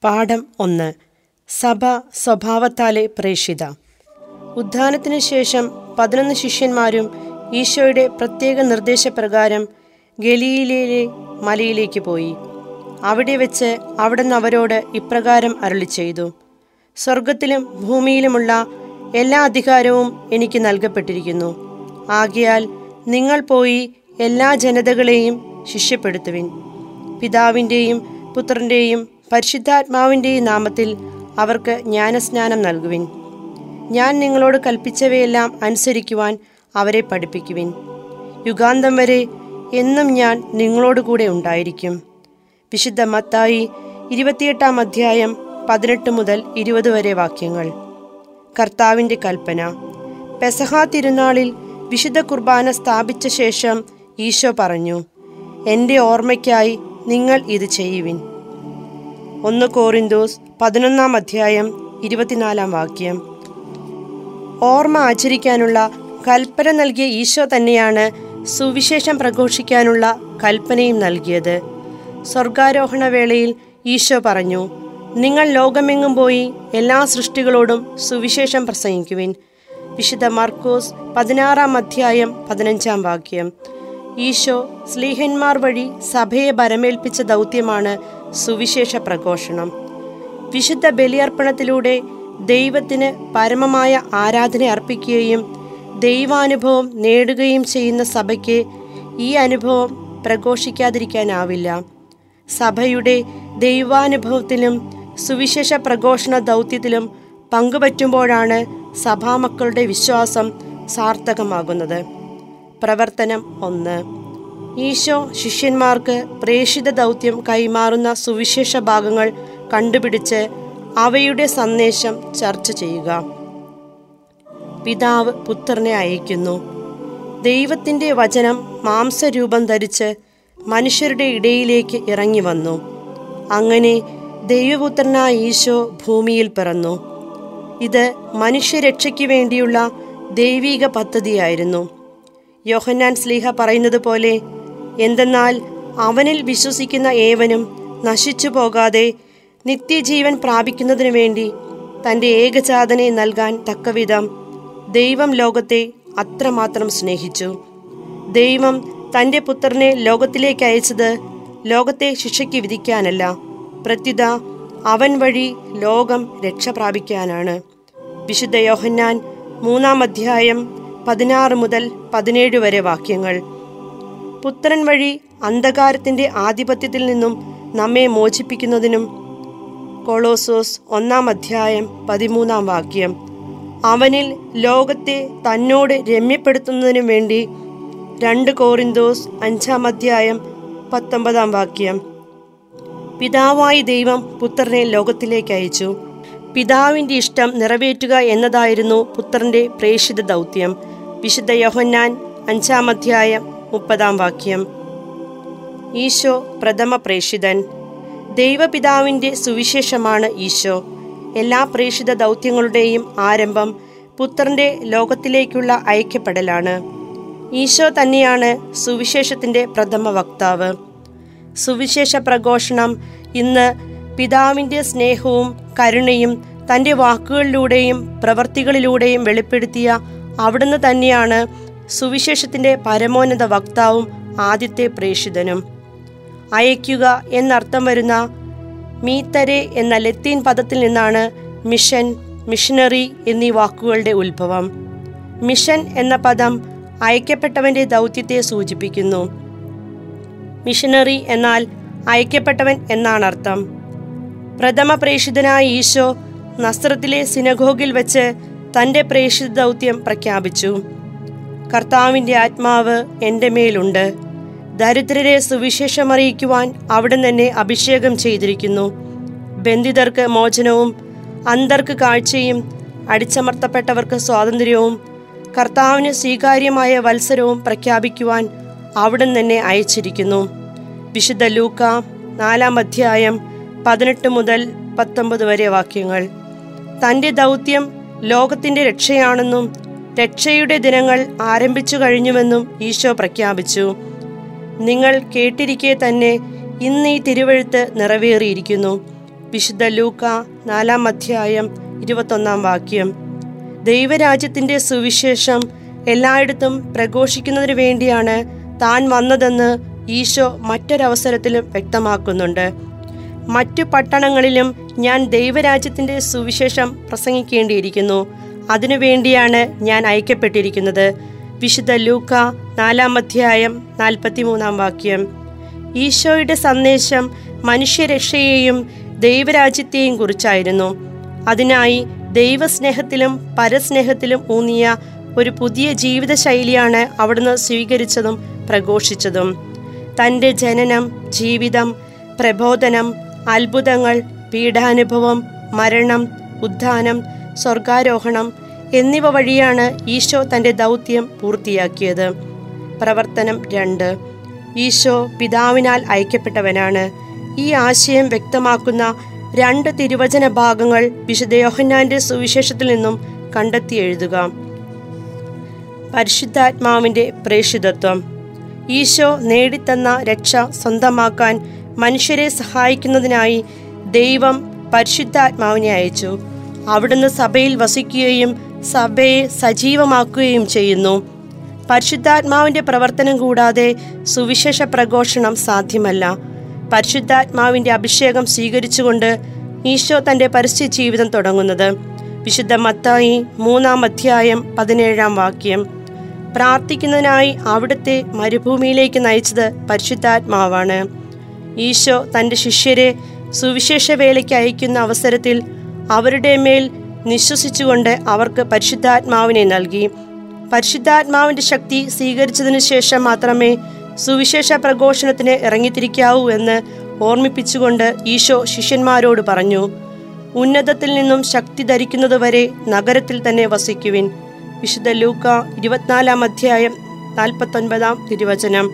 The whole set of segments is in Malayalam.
പാഠം ഒന്ന് സഭ സ്വഭാവത്താലെ പ്രേഷിത ഉദ്ധാനത്തിനു ശേഷം പതിനൊന്ന് ശിഷ്യന്മാരും ഈശോയുടെ പ്രത്യേക നിർദ്ദേശപ്രകാരം ഗലീലയിലെ മലയിലേക്ക് പോയി അവിടെ വെച്ച് അവിടുന്ന് അവരോട് ഇപ്രകാരം അരുളി ചെയ്തു സ്വർഗത്തിലും ഭൂമിയിലുമുള്ള എല്ലാ അധികാരവും എനിക്ക് നൽകപ്പെട്ടിരിക്കുന്നു ആകയാൽ നിങ്ങൾ പോയി എല്ലാ ജനതകളെയും ശിഷ്യപ്പെടുത്തുവിൻ പിതാവിൻ്റെയും പുത്രൻ്റെയും പരിശുദ്ധാത്മാവിൻ്റെയും നാമത്തിൽ അവർക്ക് ജ്ഞാനസ്നാനം നൽകുവിൻ ഞാൻ നിങ്ങളോട് കൽപ്പിച്ചവയെല്ലാം അനുസരിക്കുവാൻ അവരെ പഠിപ്പിക്കുവിൻ യുഗാന്തം വരെ എന്നും ഞാൻ നിങ്ങളോട് കൂടെ ഉണ്ടായിരിക്കും വിശുദ്ധ മത്തായി ഇരുപത്തിയെട്ടാം അധ്യായം പതിനെട്ട് മുതൽ ഇരുപത് വരെ വാക്യങ്ങൾ കർത്താവിൻ്റെ കൽപ്പന പെസഹ തിരുനാളിൽ വിശുദ്ധ കുർബാന സ്ഥാപിച്ച ശേഷം ഈശോ പറഞ്ഞു എൻ്റെ ഓർമ്മയ്ക്കായി നിങ്ങൾ ഇത് ചെയ്യുവിൻ ഒന്ന് കോറിന്തോസ് പതിനൊന്നാം അധ്യായം ഇരുപത്തിനാലാം വാക്യം ഓർമ്മ ആചരിക്കാനുള്ള കൽപ്പന നൽകിയ ഈശോ തന്നെയാണ് സുവിശേഷം പ്രഘോഷിക്കാനുള്ള കൽപ്പനയും നൽകിയത് സ്വർഗാരോഹണ വേളയിൽ ഈശോ പറഞ്ഞു നിങ്ങൾ ലോകമെങ്ങും പോയി എല്ലാ സൃഷ്ടികളോടും സുവിശേഷം പ്രസംഗിക്കുവിൻ വിശുദ്ധ മാർക്കോസ് പതിനാറാം അധ്യായം പതിനഞ്ചാം വാക്യം ഈശോ സ്ലീഹന്മാർ വഴി സഭയെ ബരമേൽപ്പിച്ച ദൗത്യമാണ് സുവിശേഷ പ്രഘോഷണം വിശുദ്ധ ബലിയർപ്പണത്തിലൂടെ ദൈവത്തിന് പരമമായ ആരാധന അർപ്പിക്കുകയും ദൈവാനുഭവം നേടുകയും ചെയ്യുന്ന സഭയ്ക്ക് ഈ അനുഭവം പ്രഘോഷിക്കാതിരിക്കാനാവില്ല സഭയുടെ ദൈവാനുഭവത്തിലും സുവിശേഷ പ്രഘോഷണ ദൗത്യത്തിലും പങ്കുപറ്റുമ്പോഴാണ് സഭാമക്കളുടെ വിശ്വാസം സാർത്ഥകമാകുന്നത് പ്രവർത്തനം ഒന്ന് ഈശോ ശിഷ്യന്മാർക്ക് പ്രേഷിത ദൗത്യം കൈമാറുന്ന സുവിശേഷ ഭാഗങ്ങൾ കണ്ടുപിടിച്ച് അവയുടെ സന്ദേശം ചർച്ച ചെയ്യുക പിതാവ് പുത്രനെ അയക്കുന്നു ദൈവത്തിൻ്റെ വചനം മാംസരൂപം ധരിച്ച് മനുഷ്യരുടെ ഇടയിലേക്ക് ഇറങ്ങി വന്നു അങ്ങനെ ദൈവപുത്രനായ ഈശോ ഭൂമിയിൽ പിറന്നു ഇത് മനുഷ്യരക്ഷയ്ക്ക് വേണ്ടിയുള്ള ദൈവിക പദ്ധതിയായിരുന്നു യോഹന്നാൻ സ്ലീഹ പറയുന്നത് പോലെ എന്തെന്നാൽ അവനിൽ വിശ്വസിക്കുന്ന ഏവനും നശിച്ചു പോകാതെ നിത്യജീവൻ പ്രാപിക്കുന്നതിനു വേണ്ടി തൻ്റെ ഏകജാതനെ നൽകാൻ തക്കവിധം ദൈവം ലോകത്തെ അത്രമാത്രം സ്നേഹിച്ചു ദൈവം തൻ്റെ പുത്രനെ ലോകത്തിലേക്ക് അയച്ചത് ലോകത്തെ ശിക്ഷയ്ക്ക് വിധിക്കാനല്ല പ്രത്യുത അവൻ വഴി ലോകം രക്ഷ പ്രാപിക്കാനാണ് വിശുദ്ധ യോഹന്നാൻ മൂന്നാം അധ്യായം പതിനാറ് മുതൽ പതിനേഴ് വരെ വാക്യങ്ങൾ പുത്രൻ വഴി അന്ധകാരത്തിൻ്റെ ആധിപത്യത്തിൽ നിന്നും നമ്മെ മോചിപ്പിക്കുന്നതിനും കൊളോസോസ് ഒന്നാം അധ്യായം പതിമൂന്നാം വാക്യം അവനിൽ ലോകത്തെ തന്നോട് രമ്യപ്പെടുത്തുന്നതിനും വേണ്ടി രണ്ട് കോറിന്തോസ് അഞ്ചാം അധ്യായം പത്തൊമ്പതാം വാക്യം പിതാവായി ദൈവം പുത്രനെ ലോകത്തിലേക്ക് അയച്ചു പിതാവിൻ്റെ ഇഷ്ടം നിറവേറ്റുക എന്നതായിരുന്നു പുത്രൻ്റെ പ്രേഷിത ദൗത്യം വിശുദ്ധ യോഹന്നാൻ അഞ്ചാം അധ്യായം മുപ്പതാം വാക്യം ഈശോ പ്രഥമ പ്രേഷിതൻ ദൈവപിതാവിൻ്റെ സുവിശേഷമാണ് ഈശോ എല്ലാ പ്രേഷിത ദൗത്യങ്ങളുടെയും ആരംഭം പുത്രൻ്റെ ലോകത്തിലേക്കുള്ള ഐക്യപ്പെടലാണ് ഈശോ തന്നെയാണ് സുവിശേഷത്തിൻ്റെ പ്രഥമ വക്താവ് സുവിശേഷ പ്രഘോഷണം ഇന്ന് പിതാവിൻ്റെ സ്നേഹവും കരുണയും തൻ്റെ വാക്കുകളിലൂടെയും പ്രവർത്തികളിലൂടെയും വെളിപ്പെടുത്തിയ അവിടുന്ന് തന്നെയാണ് സുവിശേഷത്തിൻ്റെ പരമോന്നത വക്താവും ആദ്യത്തെ പ്രേഷിതനും അയക്കുക എന്നർത്ഥം വരുന്ന മീത്തരെ എന്ന ലത്തീൻ പദത്തിൽ നിന്നാണ് മിഷൻ മിഷനറി എന്നീ വാക്കുകളുടെ ഉത്ഭവം മിഷൻ എന്ന പദം അയക്കപ്പെട്ടവൻ്റെ ദൗത്യത്തെ സൂചിപ്പിക്കുന്നു മിഷനറി എന്നാൽ അയക്കപ്പെട്ടവൻ എന്നാണ് അർത്ഥം പ്രഥമ പ്രേഷിതനായ ഈശോ നസ്രത്തിലെ സിനഗോഗിൽ വെച്ച് തൻ്റെ പ്രേഷിത ദൗത്യം പ്രഖ്യാപിച്ചു കർത്താവിൻ്റെ ആത്മാവ് എൻ്റെ മേലുണ്ട് ദരിദ്രരെ സുവിശേഷം അറിയിക്കുവാൻ അവിടെ തന്നെ അഭിഷേകം ചെയ്തിരിക്കുന്നു ബന്ധിതർക്ക് മോചനവും അന്തർക്ക് കാഴ്ചയും അടിച്ചമർത്തപ്പെട്ടവർക്ക് സ്വാതന്ത്ര്യവും കർത്താവിന് സ്വീകാര്യമായ വത്സരവും പ്രഖ്യാപിക്കുവാൻ അവിടെ തന്നെ അയച്ചിരിക്കുന്നു വിശുദ്ധ ലൂക്ക നാലാം അധ്യായം പതിനെട്ട് മുതൽ പത്തൊമ്പത് വരെ വാക്യങ്ങൾ തൻ്റെ ദൗത്യം ലോകത്തിൻ്റെ രക്ഷയാണെന്നും രക്ഷയുടെ ദിനങ്ങൾ ആരംഭിച്ചു കഴിഞ്ഞുവെന്നും ഈശോ പ്രഖ്യാപിച്ചു നിങ്ങൾ കേട്ടിരിക്കെ തന്നെ ഇന്ന് ഈ തിരുവഴുത്ത് നിറവേറിയിരിക്കുന്നു വിശുദ്ധ ലൂക്ക നാലാം അധ്യായം ഇരുപത്തൊന്നാം വാക്യം ദൈവരാജ്യത്തിൻ്റെ സുവിശേഷം എല്ലായിടത്തും പ്രഘോഷിക്കുന്നതിന് വേണ്ടിയാണ് താൻ വന്നതെന്ന് ഈശോ മറ്റൊരവസരത്തിലും വ്യക്തമാക്കുന്നുണ്ട് മറ്റു പട്ടണങ്ങളിലും ഞാൻ ദൈവരാജ്യത്തിൻ്റെ സുവിശേഷം പ്രസംഗിക്കേണ്ടിയിരിക്കുന്നു അതിനുവേണ്ടിയാണ് ഞാൻ അയക്കപ്പെട്ടിരിക്കുന്നത് വിശുദ്ധ ലൂക്ക നാലാം അധ്യായം നാൽപ്പത്തിമൂന്നാം വാക്യം ഈശോയുടെ സന്ദേശം മനുഷ്യരക്ഷയെയും ദൈവരാജ്യത്തെയും കുറിച്ചായിരുന്നു അതിനായി ദൈവസ്നേഹത്തിലും പരസ്നേഹത്തിലും ഊന്നിയ ഒരു പുതിയ ജീവിതശൈലിയാണ് അവിടുന്ന് സ്വീകരിച്ചതും പ്രഘോഷിച്ചതും തൻ്റെ ജനനം ജീവിതം പ്രബോധനം അത്ഭുതങ്ങൾ പീഡാനുഭവം മരണം ഉദ്ധാനം സ്വർഗാരോഹണം എന്നിവ വഴിയാണ് ഈശോ തൻ്റെ ദൗത്യം പൂർത്തിയാക്കിയത് പ്രവർത്തനം രണ്ട് ഈശോ പിതാവിനാൽ അയക്കപ്പെട്ടവനാണ് ഈ ആശയം വ്യക്തമാക്കുന്ന രണ്ട് തിരുവചന ഭാഗങ്ങൾ വിശുദ്ധ യോഹന്നാന്റെ സുവിശേഷത്തിൽ നിന്നും കണ്ടെത്തി എഴുതുക പരിശുദ്ധാത്മാവിൻ്റെ പ്രേഷിതത്വം ഈശോ നേടിത്തന്ന രക്ഷ സ്വന്തമാക്കാൻ മനുഷ്യരെ സഹായിക്കുന്നതിനായി ദൈവം പരിശുദ്ധാത്മാവിനെ അയച്ചു അവിടുന്ന് സഭയിൽ വസിക്കുകയും സഭയെ സജീവമാക്കുകയും ചെയ്യുന്നു പരിശുദ്ധാത്മാവിൻ്റെ പ്രവർത്തനം കൂടാതെ സുവിശേഷ പ്രഘോഷണം സാധ്യമല്ല പരിശുദ്ധാത്മാവിൻ്റെ അഭിഷേകം സ്വീകരിച്ചുകൊണ്ട് ഈശോ തൻ്റെ പരസ്യ ജീവിതം തുടങ്ങുന്നത് വിശുദ്ധ മത്തായി മൂന്നാം അധ്യായം പതിനേഴാം വാക്യം പ്രാർത്ഥിക്കുന്നതിനായി അവിടുത്തെ മരുഭൂമിയിലേക്ക് നയിച്ചത് പരിശുദ്ധാത്മാവാണ് ഈശോ തൻ്റെ ശിഷ്യരെ സുവിശേഷ വേലയ്ക്ക് അയക്കുന്ന അവസരത്തിൽ അവരുടെ മേൽ നിശ്വസിച്ചുകൊണ്ട് അവർക്ക് പരിശുദ്ധാത്മാവിനെ നൽകി പരിശുദ്ധാത്മാവിൻ്റെ ശക്തി സ്വീകരിച്ചതിനു ശേഷം മാത്രമേ സുവിശേഷ പ്രഘോഷണത്തിന് ഇറങ്ങിത്തിരിക്കാവൂ എന്ന് ഓർമ്മിപ്പിച്ചുകൊണ്ട് ഈശോ ശിഷ്യന്മാരോട് പറഞ്ഞു ഉന്നതത്തിൽ നിന്നും ശക്തി ധരിക്കുന്നതുവരെ നഗരത്തിൽ തന്നെ വസിക്കുവിൻ വിശുദ്ധ ലൂക്ക ഇരുപത്തിനാലാം അധ്യായം നാൽപ്പത്തൊൻപതാം തിരുവചനം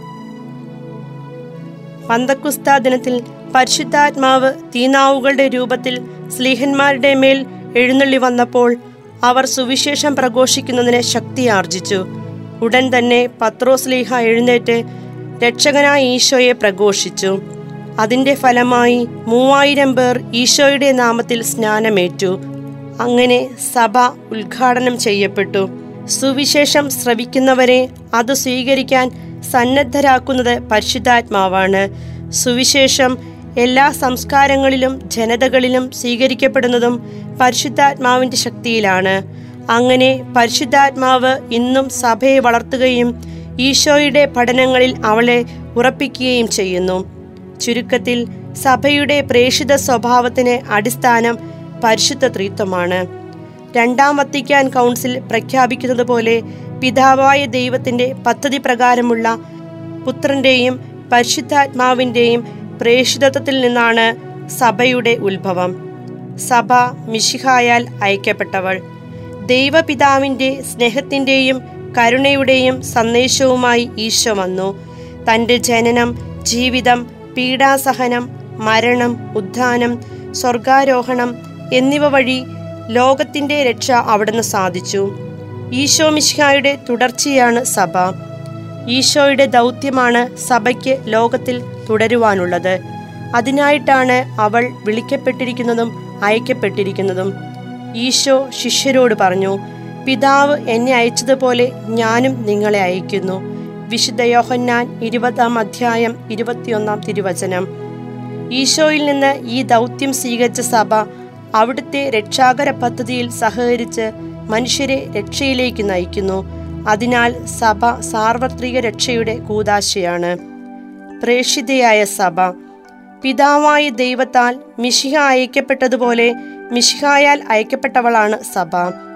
പന്തക്കുസ്ത ദിനത്തിൽ പരിശുദ്ധാത്മാവ് തീനാവുകളുടെ രൂപത്തിൽ സ്ലീഹന്മാരുടെ മേൽ എഴുന്നള്ളി വന്നപ്പോൾ അവർ സുവിശേഷം പ്രഘോഷിക്കുന്നതിന് ശക്തി ആർജിച്ചു ഉടൻ തന്നെ പത്രോസ്ലീഹ എഴുന്നേറ്റ് രക്ഷകനായ ഈശോയെ പ്രഘോഷിച്ചു അതിന്റെ ഫലമായി മൂവായിരം പേർ ഈശോയുടെ നാമത്തിൽ സ്നാനമേറ്റു അങ്ങനെ സഭ ഉദ്ഘാടനം ചെയ്യപ്പെട്ടു സുവിശേഷം ശ്രവിക്കുന്നവരെ അത് സ്വീകരിക്കാൻ സന്നദ്ധരാക്കുന്നത് പരിശുദ്ധാത്മാവാണ് സുവിശേഷം എല്ലാ സംസ്കാരങ്ങളിലും ജനതകളിലും സ്വീകരിക്കപ്പെടുന്നതും പരിശുദ്ധാത്മാവിൻ്റെ ശക്തിയിലാണ് അങ്ങനെ പരിശുദ്ധാത്മാവ് ഇന്നും സഭയെ വളർത്തുകയും ഈശോയുടെ പഠനങ്ങളിൽ അവളെ ഉറപ്പിക്കുകയും ചെയ്യുന്നു ചുരുക്കത്തിൽ സഭയുടെ പ്രേഷിത സ്വഭാവത്തിന് അടിസ്ഥാനം പരിശുദ്ധ ത്രിത്വമാണ് രണ്ടാം വത്തിക്കാൻ കൗൺസിൽ പ്രഖ്യാപിക്കുന്നത് പോലെ പിതാവായ ദൈവത്തിൻ്റെ പദ്ധതി പ്രകാരമുള്ള പുത്രൻ്റെയും പരിശുദ്ധാത്മാവിൻ്റെയും പ്രേഷിതത്വത്തിൽ നിന്നാണ് സഭയുടെ ഉത്ഭവം സഭ മിശിഹായാൽ അയക്കപ്പെട്ടവൾ ദൈവപിതാവിൻ്റെ സ്നേഹത്തിൻ്റെയും കരുണയുടെയും സന്ദേശവുമായി ഈശോ വന്നു തൻ്റെ ജനനം ജീവിതം പീഡാസഹനം മരണം ഉദ്ധാനം സ്വർഗാരോഹണം എന്നിവ വഴി ലോകത്തിൻ്റെ രക്ഷ അവിടുന്ന് സാധിച്ചു ഈശോ മിശിഹായുടെ തുടർച്ചയാണ് സഭ ഈശോയുടെ ദൗത്യമാണ് സഭയ്ക്ക് ലോകത്തിൽ തുടരുവാനുള്ളത് അതിനായിട്ടാണ് അവൾ വിളിക്കപ്പെട്ടിരിക്കുന്നതും അയക്കപ്പെട്ടിരിക്കുന്നതും ഈശോ ശിഷ്യരോട് പറഞ്ഞു പിതാവ് എന്നെ അയച്ചതുപോലെ ഞാനും നിങ്ങളെ അയക്കുന്നു വിശുദ്ധ യോഹന്നാൻ ഇരുപതാം അധ്യായം ഇരുപത്തിയൊന്നാം തിരുവചനം ഈശോയിൽ നിന്ന് ഈ ദൗത്യം സ്വീകരിച്ച സഭ അവിടുത്തെ രക്ഷാകര പദ്ധതിയിൽ സഹകരിച്ച് മനുഷ്യരെ രക്ഷയിലേക്ക് നയിക്കുന്നു അതിനാൽ സഭ സാർവത്രിക രക്ഷയുടെ കൂതാശയാണ് പ്രേഷിതയായ സഭ പിതാവായ ദൈവത്താൽ മിശിഹ അയക്കപ്പെട്ടതുപോലെ മിശിഹായാൽ അയക്കപ്പെട്ടവളാണ് സഭ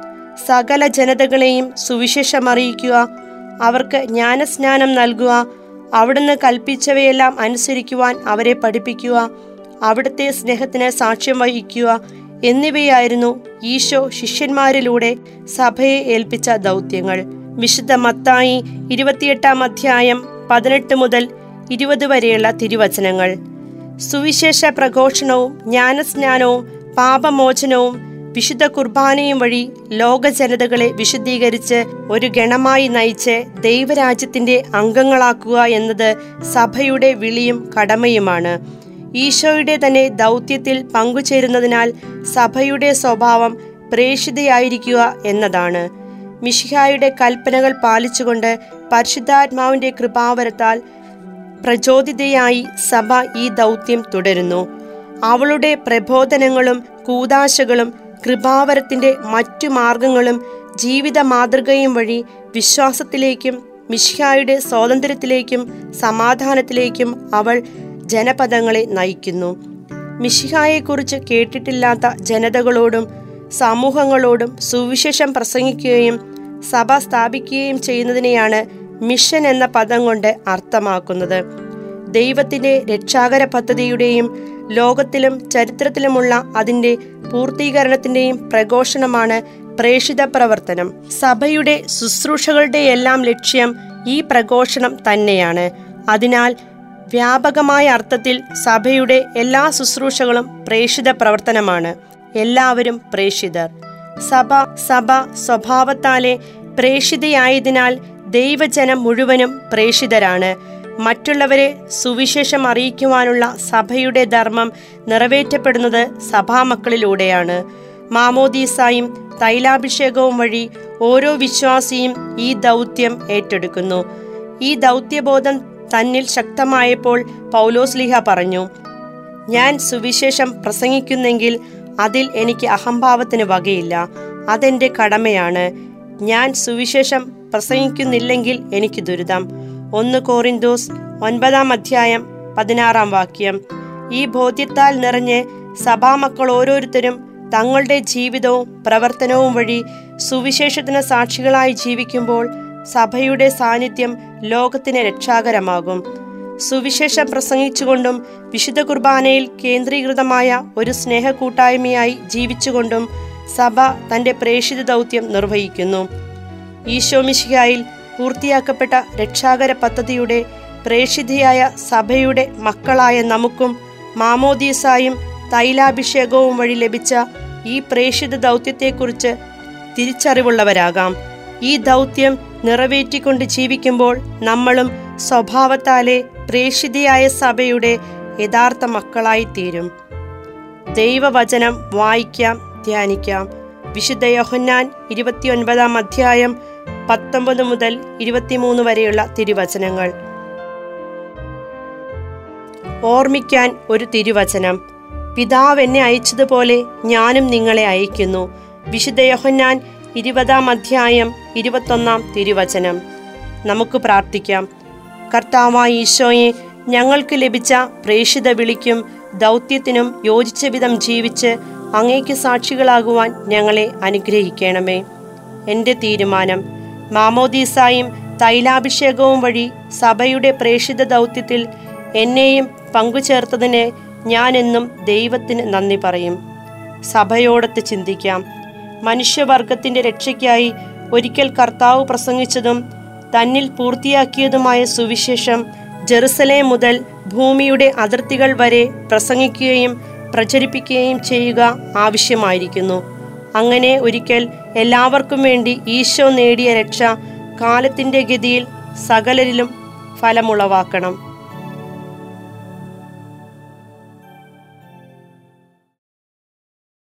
സകല ജനതകളെയും സുവിശേഷം അറിയിക്കുക അവർക്ക് ജ്ഞാനസ്നാനം നൽകുക അവിടുന്ന് കൽപ്പിച്ചവയെല്ലാം അനുസരിക്കുവാൻ അവരെ പഠിപ്പിക്കുക അവിടുത്തെ സ്നേഹത്തിന് സാക്ഷ്യം വഹിക്കുക എന്നിവയായിരുന്നു ഈശോ ശിഷ്യന്മാരിലൂടെ സഭയെ ഏൽപ്പിച്ച ദൗത്യങ്ങൾ വിശുദ്ധ മത്തായി ഇരുപത്തിയെട്ടാം അധ്യായം പതിനെട്ട് മുതൽ ഇരുപത് വരെയുള്ള തിരുവചനങ്ങൾ സുവിശേഷ പ്രഘോഷണവും ജ്ഞാനസ്നാനവും പാപമോചനവും വിശുദ്ധ കുർബാനയും വഴി ലോക ജനതകളെ വിശുദ്ധീകരിച്ച് ഒരു ഗണമായി നയിച്ച് ദൈവരാജ്യത്തിന്റെ അംഗങ്ങളാക്കുക എന്നത് സഭയുടെ വിളിയും കടമയുമാണ് ഈശോയുടെ തന്നെ ദൗത്യത്തിൽ പങ്കുചേരുന്നതിനാൽ സഭയുടെ സ്വഭാവം പ്രേഷിതയായിരിക്കുക എന്നതാണ് മിഷിഹായുടെ കൽപ്പനകൾ പാലിച്ചുകൊണ്ട് പരിശുദ്ധാത്മാവിന്റെ കൃപാവരത്താൽ പ്രചോദിതയായി സഭ ഈ ദൗത്യം തുടരുന്നു അവളുടെ പ്രബോധനങ്ങളും കൂതാശകളും കൃപാവരത്തിന്റെ മറ്റു മാർഗങ്ങളും ജീവിത മാതൃകയും വഴി വിശ്വാസത്തിലേക്കും മിഷിഹായുടെ സ്വാതന്ത്ര്യത്തിലേക്കും സമാധാനത്തിലേക്കും അവൾ ജനപദങ്ങളെ നയിക്കുന്നു മിഷിഹായെക്കുറിച്ച് കേട്ടിട്ടില്ലാത്ത ജനതകളോടും സമൂഹങ്ങളോടും സുവിശേഷം പ്രസംഗിക്കുകയും സഭ സ്ഥാപിക്കുകയും ചെയ്യുന്നതിനെയാണ് മിഷൻ എന്ന പദം കൊണ്ട് അർത്ഥമാക്കുന്നത് ദൈവത്തിന്റെ രക്ഷാകര പദ്ധതിയുടെയും ലോകത്തിലും ചരിത്രത്തിലുമുള്ള അതിന്റെ പൂർത്തീകരണത്തിന്റെയും പ്രഘോഷണമാണ് പ്രേഷിത പ്രവർത്തനം സഭയുടെ ശുശ്രൂഷകളുടെ എല്ലാം ലക്ഷ്യം ഈ പ്രഘോഷണം തന്നെയാണ് അതിനാൽ വ്യാപകമായ അർത്ഥത്തിൽ സഭയുടെ എല്ലാ ശുശ്രൂഷകളും പ്രേഷിത പ്രവർത്തനമാണ് എല്ലാവരും പ്രേഷിതർ സഭ സഭ സ്വഭാവത്താലെ പ്രേഷിതയായതിനാൽ ദൈവജനം മുഴുവനും പ്രേഷിതരാണ് മറ്റുള്ളവരെ സുവിശേഷം അറിയിക്കുവാനുള്ള സഭയുടെ ധർമ്മം നിറവേറ്റപ്പെടുന്നത് സഭാമക്കളിലൂടെയാണ് മാമോദീസായും തൈലാഭിഷേകവും വഴി ഓരോ വിശ്വാസിയും ഈ ദൗത്യം ഏറ്റെടുക്കുന്നു ഈ ദൗത്യബോധം തന്നിൽ ശക്തമായപ്പോൾ പൗലോസ്ലിഹ പറഞ്ഞു ഞാൻ സുവിശേഷം പ്രസംഗിക്കുന്നെങ്കിൽ അതിൽ എനിക്ക് അഹംഭാവത്തിന് വകയില്ല അതെന്റെ കടമയാണ് ഞാൻ സുവിശേഷം പ്രസംഗിക്കുന്നില്ലെങ്കിൽ എനിക്ക് ദുരിതം ഒന്ന് കോറിന്തോസ് ഒൻപതാം അധ്യായം പതിനാറാം വാക്യം ഈ ബോധ്യത്താൽ നിറഞ്ഞ് സഭാമക്കൾ ഓരോരുത്തരും തങ്ങളുടെ ജീവിതവും പ്രവർത്തനവും വഴി സുവിശേഷത്തിന് സാക്ഷികളായി ജീവിക്കുമ്പോൾ സഭയുടെ സാന്നിധ്യം ലോകത്തിന് രക്ഷാകരമാകും സുവിശേഷം പ്രസംഗിച്ചുകൊണ്ടും വിശുദ്ധ കുർബാനയിൽ കേന്ദ്രീകൃതമായ ഒരു സ്നേഹക്കൂട്ടായ്മയായി ജീവിച്ചുകൊണ്ടും സഭ തന്റെ പ്രേഷിത ദൗത്യം നിർവഹിക്കുന്നു ഈശോമിശിഹായിൽ പൂർത്തിയാക്കപ്പെട്ട രക്ഷാകര പദ്ധതിയുടെ പ്രേഷിതയായ സഭയുടെ മക്കളായ നമുക്കും മാമോദീസായും തൈലാഭിഷേകവും വഴി ലഭിച്ച ഈ പ്രേഷിത ദൗത്യത്തെക്കുറിച്ച് തിരിച്ചറിവുള്ളവരാകാം ഈ ദൗത്യം നിറവേറ്റിക്കൊണ്ട് ജീവിക്കുമ്പോൾ നമ്മളും സ്വഭാവത്താലെ പ്രേഷിതയായ സഭയുടെ യഥാർത്ഥ മക്കളായി തീരും ദൈവവചനം വായിക്കാം ധ്യാനിക്കാം വിശുദ്ധ യോഹന്നാൻ ഇരുപത്തിയൊൻപതാം അധ്യായം പത്തൊമ്പത് മുതൽ ഇരുപത്തിമൂന്ന് വരെയുള്ള തിരുവചനങ്ങൾ ഓർമ്മിക്കാൻ ഒരു തിരുവചനം പിതാവ് എന്നെ അയച്ചതുപോലെ ഞാനും നിങ്ങളെ അയക്കുന്നു വിശുദ്ധ യോഹന്നാൻ ഇരുപതാം അധ്യായം ഇരുപത്തൊന്നാം തിരുവചനം നമുക്ക് പ്രാർത്ഥിക്കാം കർത്താവായ ഈശോയെ ഞങ്ങൾക്ക് ലഭിച്ച പ്രേഷിത വിളിക്കും ദൗത്യത്തിനും യോജിച്ച വിധം ജീവിച്ച് അങ്ങേക്ക് സാക്ഷികളാകുവാൻ ഞങ്ങളെ അനുഗ്രഹിക്കണമേ എൻ്റെ തീരുമാനം മാമോദീസായും തൈലാഭിഷേകവും വഴി സഭയുടെ പ്രേഷിത ദൗത്യത്തിൽ എന്നെയും പങ്കുചേർത്തതിന് ഞാനെന്നും ദൈവത്തിന് നന്ദി പറയും സഭയോടൊത്ത് ചിന്തിക്കാം മനുഷ്യവർഗത്തിന്റെ രക്ഷയ്ക്കായി ഒരിക്കൽ കർത്താവ് പ്രസംഗിച്ചതും തന്നിൽ പൂർത്തിയാക്കിയതുമായ സുവിശേഷം ജെറുസലേം മുതൽ ഭൂമിയുടെ അതിർത്തികൾ വരെ പ്രസംഗിക്കുകയും പ്രചരിപ്പിക്കുകയും ചെയ്യുക ആവശ്യമായിരിക്കുന്നു അങ്ങനെ ഒരിക്കൽ എല്ലാവർക്കും വേണ്ടി ഈശോ നേടിയ രക്ഷ കാലത്തിന്റെ ഗതിയിൽ സകലരിലും ഫലമുളവാക്കണം